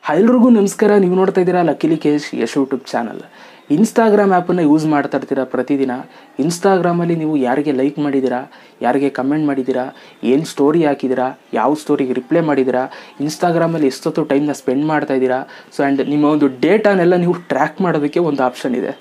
ಎಲ್ರಿಗೂ ನಮಸ್ಕಾರ ನೀವು ನೋಡ್ತಾ ಇದ್ದೀರಾ ಲಕ್ಕಿಲಿ ಕೇಶ್ ಯಶ್ ಯೂಟ್ಯೂಬ್ ಚಾನಲ್ ಇನ್ಸ್ಟಾಗ್ರಾಮ್ ಆ್ಯಪನ್ನು ಯೂಸ್ ಮಾಡ್ತಾ ಇರ್ತೀರಾ ಪ್ರತಿದಿನ ಇನ್ಸ್ಟಾಗ್ರಾಮಲ್ಲಿ ನೀವು ಯಾರಿಗೆ ಲೈಕ್ ಮಾಡಿದ್ದೀರಾ ಯಾರಿಗೆ ಕಮೆಂಟ್ ಮಾಡಿದ್ದೀರಾ ಏನು ಸ್ಟೋರಿ ಹಾಕಿದ್ದೀರಾ ಯಾವ ಸ್ಟೋರಿಗೆ ರಿಪ್ಲೈ ಮಾಡಿದ್ದೀರಾ ಇನ್ಸ್ಟಾಗ್ರಾಮಲ್ಲಿ ಎಷ್ಟೊತ್ತು ಟೈಮ್ನ ಸ್ಪೆಂಡ್ ಮಾಡ್ತಾ ಇದ್ದೀರಾ ಸೊ ಆ್ಯಂಡ್ ನಿಮ್ಮ ಒಂದು ಡೇಟಾನೆಲ್ಲ ನೀವು ಟ್ರ್ಯಾಕ್ ಮಾಡೋದಕ್ಕೆ ಒಂದು ಆಪ್ಷನ್ ಇದೆ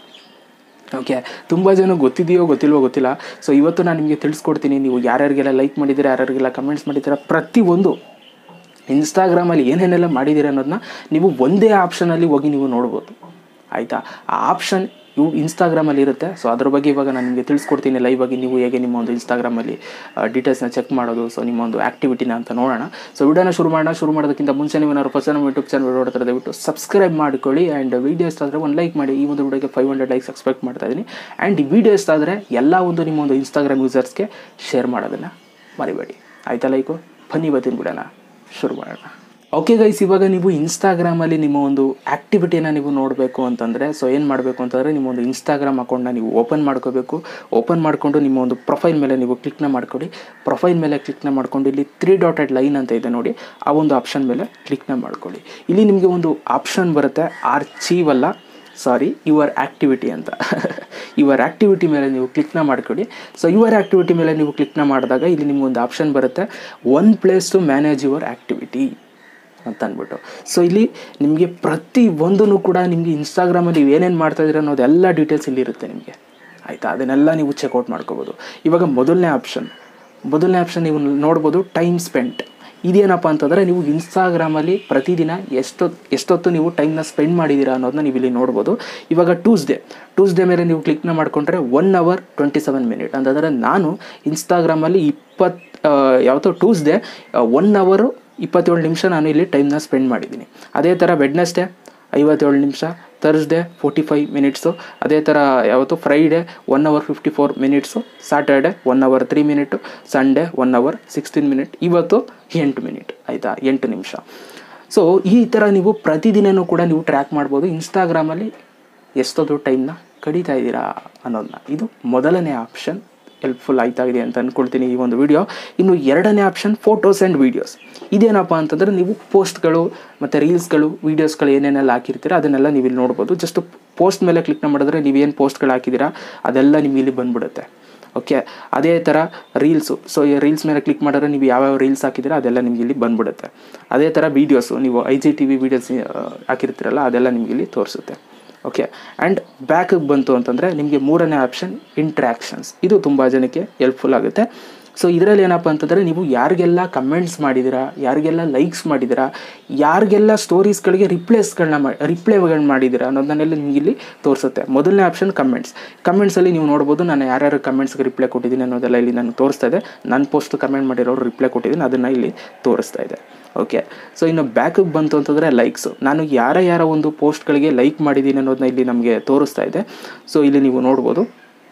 ಓಕೆ ತುಂಬ ಜನ ಗೊತ್ತಿದೆಯೋ ಗೊತ್ತಿಲ್ವೋ ಗೊತ್ತಿಲ್ಲ ಸೊ ಇವತ್ತು ನಾನು ನಿಮಗೆ ತಿಳಿಸ್ಕೊಡ್ತೀನಿ ನೀವು ಯಾರ್ಯಾರಿಗೆಲ್ಲ ಲೈಕ್ ಮಾಡಿದ್ದೀರಾ ಯಾರ್ಯಾರಿಗೆಲ್ಲ ಕಮೆಂಟ್ಸ್ ಮಾಡಿದ್ದೀರಾ ಪ್ರತಿಯೊಂದು ಇನ್ಸ್ಟಾಗ್ರಾಮಲ್ಲಿ ಏನೇನೆಲ್ಲ ಮಾಡಿದ್ದೀರಾ ಅನ್ನೋದನ್ನ ನೀವು ಒಂದೇ ಆಪ್ಷನಲ್ಲಿ ಹೋಗಿ ನೀವು ನೋಡ್ಬೋದು ಆಯಿತಾ ಆ ಆಪ್ಷನ್ ಇವು ಇನ್ಸ್ಟಾಗ್ರಾಮಲ್ಲಿ ಇರುತ್ತೆ ಸೊ ಅದ್ರ ಬಗ್ಗೆ ಇವಾಗ ನಾನು ನಿಮಗೆ ತಿಳಿಸ್ಕೊಡ್ತೀನಿ ಲೈವ್ ಆಗಿ ನೀವು ಹೇಗೆ ನಿಮ್ಮ ಒಂದು ಇನ್ಸ್ಟಾಗ್ರಾಮಲ್ಲಿ ಡೀಟೇಲ್ಸ್ನ ಚೆಕ್ ಮಾಡೋದು ಸೊ ನಿಮ್ಮ ಒಂದು ಆ್ಯಕ್ಟಿವಿಟಿನ ಅಂತ ನೋಡೋಣ ಸೊ ವಿಡಿಯೋನ ಶುರು ಮಾಡೋಣ ಶುರು ಮಾಡೋದಕ್ಕಿಂತ ಮುಂಚೆ ನೀವು ಏನಾದ್ರು ಫಸ್ಟ್ ನಮ್ಮ ಯೂಟ್ಯೂಬ್ ಚಾನಲ್ ನೋಡ್ತಾರೆ ದಯವಿಟ್ಟು ಸಬ್ಸ್ಕ್ರೈಬ್ ಮಾಡ್ಕೊಳ್ಳಿ ಆ್ಯಂಡ್ ವೀಡಿಯೋ ಇಷ್ಟ ಆದರೆ ಒಂದು ಲೈಕ್ ಮಾಡಿ ಈ ಒಂದು ವಿಡಿಯೋಗೆ ಫೈವ್ ಹಂಡ್ರೆಡ್ ಲೈಕ್ಸ್ ಎಕ್ಸ್ಪೆಕ್ಟ್ ಮಾಡ್ತಾ ಇದ್ದೀನಿ ಆ್ಯಂಡ್ ಈ ವಿಡಿಯೋ ಇಷ್ಟ ಆದರೆ ಎಲ್ಲ ಒಂದು ನಿಮ್ಮ ಒಂದು ಇನ್ಸ್ಟಾಗ್ರಾಮ್ ಯೂಸರ್ಸ್ಗೆ ಶೇರ್ ಮಾಡೋದನ್ನು ಮರಿಬೇಡಿ ಆಯಿತಾ ಲೈಕು ಬನ್ನಿ ಇವತ್ತಿನ ವಿಡಿಯೋನ ಶುರು ಮಾಡೋಣ ಓಕೆ ಗೈಸ್ ಇವಾಗ ನೀವು ಇನ್ಸ್ಟಾಗ್ರಾಮಲ್ಲಿ ನಿಮ್ಮ ಒಂದು ಆ್ಯಕ್ಟಿವಿಟಿನ ನೀವು ನೋಡಬೇಕು ಅಂತಂದರೆ ಸೊ ಏನು ಮಾಡಬೇಕು ಅಂತಂದರೆ ನಿಮ್ಮ ಒಂದು ಇನ್ಸ್ಟಾಗ್ರಾಮ್ ಅಕೌಂಟ್ನ ನೀವು ಓಪನ್ ಮಾಡ್ಕೋಬೇಕು ಓಪನ್ ಮಾಡಿಕೊಂಡು ನಿಮ್ಮ ಒಂದು ಪ್ರೊಫೈಲ್ ಮೇಲೆ ನೀವು ಕ್ಲಿಕ್ನ ಮಾಡ್ಕೊಳ್ಳಿ ಪ್ರೊಫೈಲ್ ಮೇಲೆ ಕ್ಲಿಕ್ನ ಮಾಡ್ಕೊಂಡು ಇಲ್ಲಿ ತ್ರೀ ಡಾಟೆಡ್ ಲೈನ್ ಅಂತ ಇದೆ ನೋಡಿ ಆ ಒಂದು ಆಪ್ಷನ್ ಮೇಲೆ ಕ್ಲಿಕ್ನ ಮಾಡ್ಕೊಳ್ಳಿ ಇಲ್ಲಿ ನಿಮಗೆ ಒಂದು ಆಪ್ಷನ್ ಬರುತ್ತೆ ಆರ್ಚೀವ್ ಅಲ್ಲ ಸಾರಿ ಯುವರ್ ಆ್ಯಕ್ಟಿವಿಟಿ ಅಂತ ಯುವರ್ ಆ್ಯಕ್ಟಿವಿಟಿ ಮೇಲೆ ನೀವು ಕ್ಲಿಕ್ನ ಮಾಡ್ಕೊಳ್ಳಿ ಸೊ ಯುವರ್ ಆ್ಯಕ್ಟಿವಿಟಿ ಮೇಲೆ ನೀವು ಕ್ಲಿಕ್ನ ಮಾಡಿದಾಗ ಇಲ್ಲಿ ನಿಮ್ಗೊಂದು ಆಪ್ಷನ್ ಬರುತ್ತೆ one place to manage your activity ಅಂತ ಅಂದ್ಬಿಟ್ಟು ಸೊ ಇಲ್ಲಿ ನಿಮಗೆ ಪ್ರತಿ ಒಂದೂ ಕೂಡ ನಿಮಗೆ ಇನ್ಸ್ಟಾಗ್ರಾಮಲ್ಲಿ ನೀವು ಏನೇನು ಮಾಡ್ತಾ ಇದ್ದೀರ ಅನ್ನೋದೆಲ್ಲ ಡೀಟೇಲ್ಸ್ ಇಲ್ಲಿ ಇರುತ್ತೆ ನಿಮಗೆ ಆಯಿತಾ ಅದನ್ನೆಲ್ಲ ನೀವು ಚೆಕ್ಔಟ್ ಮಾಡ್ಕೋಬೋದು ಇವಾಗ ಮೊದಲನೇ ಆಪ್ಷನ್ ಮೊದಲನೇ ಆಪ್ಷನ್ ನೀವು ನೋಡ್ಬೋದು ಟೈಮ್ ಸ್ಪೆಂಟ್ ಇದೇನಪ್ಪ ಅಂತಂದರೆ ನೀವು ಇನ್ಸ್ಟಾಗ್ರಾಮಲ್ಲಿ ಪ್ರತಿದಿನ ಎಷ್ಟೊತ್ತು ಎಷ್ಟೊತ್ತು ನೀವು ಟೈಮ್ನ ಸ್ಪೆಂಡ್ ಮಾಡಿದ್ದೀರಾ ಅನ್ನೋದನ್ನ ನೀವು ಇಲ್ಲಿ ನೋಡ್ಬೋದು ಇವಾಗ ಟ್ಯೂಸ್ಡೇ ಟ್ಯೂಸ್ಡೇ ಮೇಲೆ ನೀವು ಕ್ಲಿಕ್ನ ಮಾಡಿಕೊಂಡ್ರೆ one hour twenty seven minute ಅಂತಂದರೆ ನಾನು ಇನ್ಸ್ಟಾಗ್ರಾಮಲ್ಲಿ ಇಪ್ಪತ್ತು ಯಾವತ್ತೋ ಟ್ಯೂಸ್ಡೇ ಒನ್ ಅವರು ಇಪ್ಪತ್ತೇಳು ನಿಮಿಷ ನಾನು ಇಲ್ಲಿ ಟೈಮ್ನ ಸ್ಪೆಂಡ್ ಮಾಡಿದ್ದೀನಿ ಅದೇ ಥರ ವೆಡ್ನೆಸ್ಡೇ ಐವತ್ತೇಳು ನಿಮಿಷ ಥರ್ಸ್ಡೇ ಫೋರ್ಟಿ ಫೈವ್ ಮಿನಿಟ್ಸು ಅದೇ ಥರ ಯಾವತ್ತು Friday one hour fifty four minutes Saturday one hour three minute Sunday one hour sixteen minute ಇವತ್ತು ಎಂಟು ಮಿನಿಟ್ ಆಯಿತಾ ಎಂಟು ನಿಮಿಷ ಸೊ ಈ ಥರ ನೀವು ಪ್ರತಿದಿನವೂ ಕೂಡ ನೀವು ಟ್ರ್ಯಾಕ್ ಮಾಡ್ಬೋದು ಇನ್ಸ್ಟಾಗ್ರಾಮಲ್ಲಿ ಎಷ್ಟೊಂದು ಟೈಮ್ನ ಕಡಿತಾ ಇದ್ದೀರಾ ಅನ್ನೋದನ್ನ ಇದು ಮೊದಲನೇ ಆಪ್ಷನ್ ಹೆಲ್ಪ್ಫುಲ್ ಆಯ್ತಾ ಇದೆ ಅಂತ ಅಂದ್ಕೊಳ್ತೀನಿ ಈ ಒಂದು ವಿಡಿಯೋ ಇನ್ನು ಎರಡನೇ ಆಪ್ಷನ್ ಫೋಟೋಸ್ ಆ್ಯಂಡ್ ವೀಡಿಯೋಸ್ ಇದೇನಪ್ಪ ಅಂತಂದರೆ ನೀವು ಪೋಸ್ಟ್ಗಳು ಮತ್ತು ರೀಲ್ಸ್ಗಳು ವೀಡಿಯೋಸ್ಗಳು ಏನೇನೆಲ್ಲ ಹಾಕಿರ್ತೀರ ಅದನ್ನೆಲ್ಲ ನೀವು ಇಲ್ಲಿ ನೋಡ್ಬೋದು ಜಸ್ಟ್ ಪೋಸ್ಟ್ ಮೇಲೆ ಕ್ಲಿಕ್ ಮಾಡಿದ್ರೆ ನೀವೇನು ಪೋಸ್ಟ್ಗಳು ಹಾಕಿದ್ದೀರಾ ಅದೆಲ್ಲ ನಿಮಗೆ ಇಲ್ಲಿ ಬಂದ್ಬಿಡುತ್ತೆ ಓಕೆ ಅದೇ ಥರ ರೀಲ್ಸು ಸೊ ಈ ರೀಲ್ಸ್ ಮೇಲೆ ಕ್ಲಿಕ್ ಮಾಡಿದ್ರೆ ನೀವು ಯಾವ್ಯಾವ ರೀಲ್ಸ್ ಹಾಕಿದ್ದೀರಾ ಅದೆಲ್ಲ ನಿಮಗೆ ಇಲ್ಲಿ ಬಂದ್ಬಿಡುತ್ತೆ ಅದೇ ಥರ ವೀಡಿಯೋಸು ನೀವು I G T V videos ಹಾಕಿರ್ತೀರಲ್ಲ ಅದೆಲ್ಲ ನಿಮಗೆ ಇಲ್ಲಿ ತೋರಿಸುತ್ತೆ ಓಕೆ ಆ್ಯಂಡ್ ಬ್ಯಾಕಿಗೆ ಬಂತು ಅಂತಂದರೆ ನಿಮಗೆ ಮೂರನೇ ಆಪ್ಷನ್ ಇಂಟ್ರ್ಯಾಕ್ಷನ್ಸ್ ಇದು ತುಂಬ ಜನಕ್ಕೆ ಹೆಲ್ಪ್ಫುಲ್ ಆಗುತ್ತೆ ಸೊ ಇದರಲ್ಲಿ ಏನಪ್ಪ ಅಂತಂದರೆ ನೀವು ಯಾರಿಗೆಲ್ಲ ಕಮೆಂಟ್ಸ್ ಮಾಡಿದ್ದೀರಾ ಯಾರಿಗೆಲ್ಲ ಲೈಕ್ಸ್ ಮಾಡಿದ್ದೀರಾ ಯಾರಿಗೆಲ್ಲ ಸ್ಟೋರೀಸ್ಗಳಿಗೆ ರಿಪ್ಲೇಸ್ಗಳನ್ನ ಮಾಡಿ ರಿಪ್ಲೈಗಳನ್ನ ಮಾಡಿದ್ದೀರಾ ಅನ್ನೋದನ್ನೆಲ್ಲ ನಿಮಗೆ ಇಲ್ಲಿ ತೋರಿಸುತ್ತೆ ಮೊದಲನೇ ಆಪ್ಷನ್ ಕಮೆಂಟ್ಸ್ ಕಮೆಂಟ್ಸಲ್ಲಿ ನೀವು ನೋಡ್ಬೋದು ನಾನು ಯಾರ್ಯಾರು ಕಮೆಂಟ್ಸ್ಗೆ ರಿಪ್ಲೈ ಕೊಟ್ಟಿದ್ದೀನಿ ಅನ್ನೋದೆಲ್ಲ ಇಲ್ಲಿ ನಾನು ತೋರಿಸ್ತಾ ಇದೆ ನನ್ನ ಪೋಸ್ಟ್ ಕಮೆಂಟ್ ಮಾಡಿರೋರು ರಿಪ್ಲೈ ಕೊಟ್ಟಿದ್ದೀನಿ ಅದನ್ನು ಇಲ್ಲಿ ತೋರಿಸ್ತಾ ಇದೆ ಓಕೆ ಸೊ ಇನ್ನು ಬ್ಯಾಕಿಗೆ ಬಂತು ಅಂತಂದರೆ ಲೈಕ್ಸು ನಾನು ಯಾರ ಯಾರ ಒಂದು ಪೋಸ್ಟ್ಗಳಿಗೆ ಲೈಕ್ ಮಾಡಿದ್ದೀನಿ ಅನ್ನೋದನ್ನ ಇಲ್ಲಿ ನಮಗೆ ತೋರಿಸ್ತಾ ಇದೆ ಸೊ ಇಲ್ಲಿ ನೀವು ನೋಡ್ಬೋದು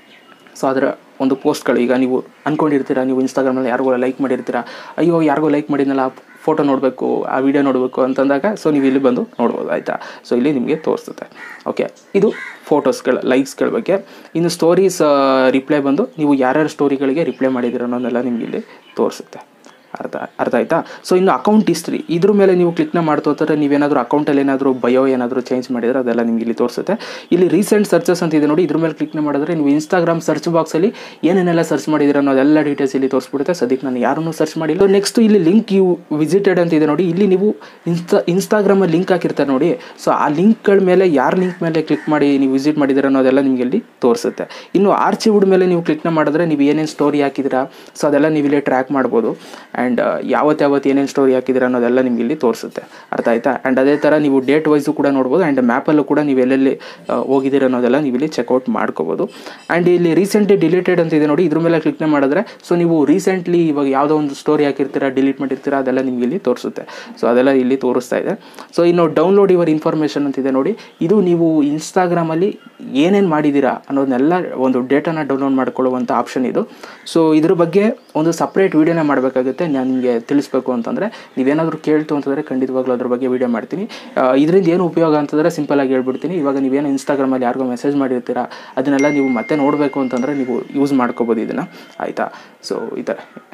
ಸೊ ಅದರ ಒಂದು ಪೋಸ್ಟ್ಗಳು ಈಗ ನೀವು ಅಂದ್ಕೊಂಡಿರ್ತೀರ ನೀವು ಇನ್ಸ್ಟಾಗ್ರಾಮಲ್ಲಿ ಯಾರಿಗೋ ಲೈಕ್ ಮಾಡಿರ್ತೀರ ಅಯ್ಯೋ ಯಾರಿಗೋ ಲೈಕ್ ಮಾಡಿದ್ನಲ್ಲ ಆ ಫೋಟೋ ನೋಡಬೇಕು ಆ ವಿಡಿಯೋ ನೋಡಬೇಕು ಅಂತಂದಾಗ ಸೊ ನೀವು ಇಲ್ಲಿ ಬಂದು ನೋಡ್ಬೋದು ಆಯಿತಾ ಸೊ ಇಲ್ಲಿ ನಿಮಗೆ ತೋರಿಸುತ್ತೆ ಓಕೆ ಇದು ಫೋಟೋಸ್ಗಳ ಲೈಕ್ಸ್ಗಳ ಬಗ್ಗೆ ಇನ್ನು ಸ್ಟೋರೀಸ್ ರಿಪ್ಲೈ ಬಂದು ನೀವು ಯಾರ್ಯಾರ ಸ್ಟೋರಿಗಳಿಗೆ ರಿಪ್ಲೈ ಮಾಡಿದ್ದೀರ ಅನ್ನೋದನ್ನೆಲ್ಲ ನಿಮಗೆ ಇಲ್ಲಿ ತೋರಿಸುತ್ತೆ ಅರ್ಥ ಅರ್ಥ ಆಯ್ತಾ ಸೊ ಇನ್ನು ಅಕೌಂಟ್ ಹಿಸ್ಟ್ರಿ ಇದ್ರ ಮೇಲೆ ನೀವು ಕ್ಲಿಕ್ನ ಮಾಡ್ತೋತಾರೆ ನೀವೇನಾದರೂ ಅಕೌಂಟಲ್ಲಿ ಏನಾದರೂ ಬಯೋ ಏನಾದರೂ ಚೇಂಜ್ ಮಾಡಿದರೆ ಅದೆಲ್ಲ ನಿಮಗೆ ಇಲ್ಲಿ ತೋರಿಸುತ್ತೆ ಇಲ್ಲಿ ರೀಸೆಂಟ್ ಸರ್ಚಸ್ ಅಂತ ಇದೆ ನೋಡಿ ಇದ್ರ ಮೇಲೆ ಕ್ಲಿಕ್ನ ಮಾಡಿದ್ರೆ ನೀವು ಇನ್ಸ್ಟಾಗ್ರಾಮ್ ಸರ್ಚ್ ಬಾಕ್ಸಲ್ಲಿ ಏನೇನೆಲ್ಲ ಸರ್ಚ್ ಮಾಡಿದ್ದೀರ ಅನ್ನೋದೆಲ್ಲ ಡೀಟೇಲ್ಸ್ ಇಲ್ಲಿ ತೋರಿಸ್ಬಿಡುತ್ತೆ ಸದ್ಯಕ್ಕೆ ನಾನು ಯಾರನ್ನೂ ಸರ್ಚ್ ಮಾಡಿಲ್ಲ ನೆಕ್ಸ್ಟ್ ಇಲ್ಲಿ ಲಿಂಕ್ ಯು ವಿಸಿಟೆಡ್ ಅಂತ ಇದೆ ನೋಡಿ ಇಲ್ಲಿ ನೀವು ಇನ್ಸ್ಟಾ ಇನ್ಸ್ಟಾಗ್ರಾಮಲ್ಲಿ ಲಿಂಕ್ ಹಾಕಿರ್ತಾರೆ ನೋಡಿ ಸೊ ಆ ಲಿಂಕ್ಗಳ ಮೇಲೆ ಯಾರ ಲಿಂಕ್ ಮೇಲೆ ಕ್ಲಿಕ್ ಮಾಡಿ ನೀವು ವಿಸಿಟ್ ಮಾಡಿದ್ದೀರ ಅನ್ನೋದೆಲ್ಲ ನಿಮಗೆ ಇಲ್ಲಿ ತೋರಿಸುತ್ತೆ ಇನ್ನು ಆರ್ಚಿವುಡ್ ಮೇಲೆ ನೀವು ಕ್ಲಿಕ್ನ ಮಾಡಿದ್ರೆ ನೀವು ಏನೇನು ಸ್ಟೋರಿ ಹಾಕಿದ್ದೀರಾ ಸೊ ಅದೆಲ್ಲ ನೀವು ಇಲ್ಲಿ ಟ್ರ್ಯಾಕ್ ಮಾಡ್ಬೋದು ಆ್ಯಂಡ್ ಯಾವತ್ತು ಯಾವತ್ತು ಏನೇನು ಸ್ಟೋರಿ ಹಾಕಿದ್ದೀರ ಅನ್ನೋದೆಲ್ಲ ನಿಮಗೆ ಇಲ್ಲಿ ತೋರಿಸುತ್ತೆ ಅರ್ಥ ಆಯ್ತಾ ಆ್ಯಂಡ್ ಅದೇ ಥರ ನೀವು ಡೇಟ್ ವೈಸು ಕೂಡ ನೋಡ್ಬೋದು ಆ್ಯಂಡ್ ಮ್ಯಾಪಲ್ಲೂ ಕೂಡ ನೀವು ಎಲ್ಲೆಲ್ಲಿ ಹೋಗಿದ್ದೀರ ಅನ್ನೋದೆಲ್ಲ ನೀವು ಇಲ್ಲಿ ಚೆಕ್ಔಟ್ ಮಾಡ್ಕೋಬೋದು ಆ್ಯಂಡ್ ಇಲ್ಲಿ ರೀಸೆಂಟ್ಲಿ ಡಿಲೀಟೆಡ್ ಅಂತ ಇದೆ ನೋಡಿ ಇದ್ರ ಮೇಲೆ ಕ್ಲಿಕ್ನ ಮಾಡಿದ್ರೆ ಸೊ ನೀವು ರೀಸೆಂಟ್ಲಿ ಇವಾಗ ಯಾವುದೋ ಒಂದು ಸ್ಟೋರಿ ಹಾಕಿರ್ತೀರಾ ಡಿಲೀಟ್ ಮಾಡಿರ್ತೀರಾ ಅದೆಲ್ಲ ನಿಮಗೆ ಇಲ್ಲಿ ತೋರಿಸುತ್ತೆ ಸೊ ಅದೆಲ್ಲ ಇಲ್ಲಿ ತೋರಿಸ್ತಾ ಇದೆ ಸೊ ಇನ್ನು ಡೌನ್ಲೋಡ್ ಯುವರ್ ಇನ್ಫಾರ್ಮೇಷನ್ ಅಂತಿದೆ ನೋಡಿ ಇದು ನೀವು ಇನ್ಸ್ಟಾಗ್ರಾಮಲ್ಲಿ ಏನೇನು ಮಾಡಿದ್ದೀರಾ ಅನ್ನೋದನ್ನೆಲ್ಲ ಒಂದು ಡೇಟಾನ ಡೌನ್ಲೋಡ್ ಮಾಡ್ಕೊಳ್ಳುವಂಥ ಆಪ್ಷನ್ ಇದು ಸೊ ಇದ್ರ ಬಗ್ಗೆ ಒಂದು ಸಪ್ರೇಟ್ ವೀಡಿಯೋನ ಮಾಡಬೇಕಾಗುತ್ತೆ ನಾನು ನಿಮಗೆ ತಿಳಿಸ್ಬೇಕು ಅಂತಂದರೆ ನೀವೇನಾದರೂ ಕೇಳ್ತು ಅಂತಂದರೆ ಖಂಡಿತವಾಗ್ಲೂ ಅದ್ರ ಬಗ್ಗೆ ವೀಡಿಯೋ ಮಾಡ್ತೀನಿ ಇದರಿಂದ ಏನು ಉಪಯೋಗ ಅಂತಂದರೆ ಸಿಂಪಲಾಗಿ ಹೇಳ್ಬಿಡ್ತೀನಿ ಇವಾಗ ನೀವೇನು ಇನ್ಸ್ಟಾಗ್ರಾಮಲ್ಲಿ ಯಾರಿಗೋ ಮೆಸೇಜ್ ಮಾಡಿರ್ತೀರಾ ಅದನ್ನೆಲ್ಲ ನೀವು ಮತ್ತೆ ನೋಡಬೇಕು ಅಂತಂದರೆ ನೀವು ಯೂಸ್ ಮಾಡ್ಕೋಬೋದು ಇದನ್ನು ಆಯಿತಾ ಸೊ ಈ ಥರ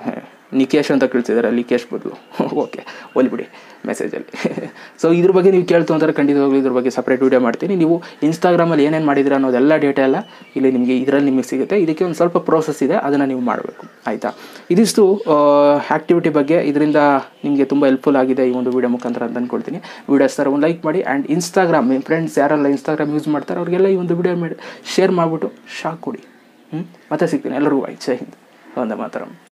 ನಿಕೇಶ್ ಅಂತ ಕಳಿಸಿದ್ದಾರೆ ಲಿಕೇಶ್ ಬದಲು ಓಕೆ ಒಲಿಬಿಡಿ ಮೆಸೇಜಲ್ಲಿ ಸೊ ಇದ್ರ ಬಗ್ಗೆ ನೀವು ಕೇಳ್ತು ಅಂತಾರೆ ಖಂಡಿತವಾಗ್ಲೂ ಇದ್ರ ಬಗ್ಗೆ ಸಪ್ರೇಟ್ ವೀಡಿಯೋ ಮಾಡ್ತೀನಿ ನೀವು ಇನ್ಸ್ಟಾಗ್ರಾಮಲ್ಲಿ ಏನೇನು ಮಾಡಿದ್ದೀರ ಅನ್ನೋದೆಲ್ಲ ಡೇಟಾ ಎಲ್ಲ ಇಲ್ಲಿ ನಿಮಗೆ ಇದರಲ್ಲಿ ನಿಮಗೆ ಸಿಗುತ್ತೆ ಇದಕ್ಕೆ ಒಂದು ಸ್ವಲ್ಪ ಪ್ರೋಸೆಸ್ ಇದೆ ಅದನ್ನು ನೀವು ಮಾಡಬೇಕು ಆಯಿತಾ ಇದಿಷ್ಟು ಆ್ಯಕ್ಟಿವಿಟಿ ಬಗ್ಗೆ ಇದರಿಂದ ನಿಮಗೆ ತುಂಬ ಹೆಲ್ಪ್ಫುಲ್ ಆಗಿದೆ ಈ ಒಂದು ವೀಡಿಯೋ ಮುಖಾಂತರ ಅಂತ ಅಂದ್ಕೊಳ್ತೀನಿ ವೀಡಿಯೋ ಸರ್ ಒಂದು ಲೈಕ್ ಮಾಡಿ ಆ್ಯಂಡ್ ಇನ್ಸ್ಟಾಗ್ರಾಮ್ ನಿಮ್ಮ ಫ್ರೆಂಡ್ಸ್ ಯಾರೆಲ್ಲ ಇನ್ಸ್ಟಾಗ್ರಾಮ್ ಯೂಸ್ ಮಾಡ್ತಾರೆ ಅವ್ರಿಗೆಲ್ಲ ಈ ಒಂದು ವೀಡಿಯೋ ಮಾಡಿ ಶೇರ್ ಮಾಡಿಬಿಟ್ಟು ಶಾಕ್ ಕೊಡಿ ಹ್ಞೂ ಮತ್ತೆ ಸಿಗ್ತೀನಿ ಎಲ್ಲರಿಗೂ ಆಯ್ತು ಜೈ ಹಿಂದ್ ಒಂದೇ ಮಾತರಂ